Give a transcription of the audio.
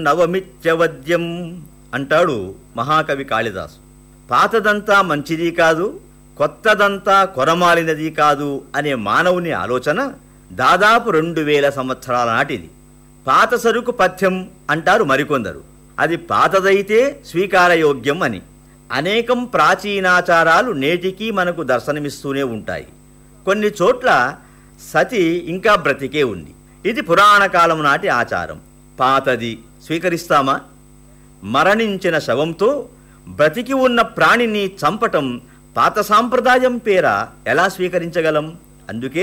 నవమిత్యవద్యం అంటాడు మహాకవి కాళిదాసు పాతదంతా మంచిది కాదు కొత్తదంతా కొరమాలినది కాదు అనే మానవుని ఆలోచన దాదాపు రెండు వేల సంవత్సరాల నాటిది పాత సరుకు పథ్యం అంటారు మరికొందరు అది పాతదైతే స్వీకారయోగ్యం అని అనేకం ప్రాచీనాచారాలు నేటికీ మనకు దర్శనమిస్తూనే ఉంటాయి కొన్ని చోట్ల సతి ఇంకా బ్రతికే ఉంది ఇది పురాణ కాలం నాటి ఆచారం పాతది స్వీకరిస్తామా మరణించిన శవంతో బ్రతికి ఉన్న ప్రాణిని చంపటం పాత సాంప్రదాయం పేర ఎలా స్వీకరించగలం అందుకే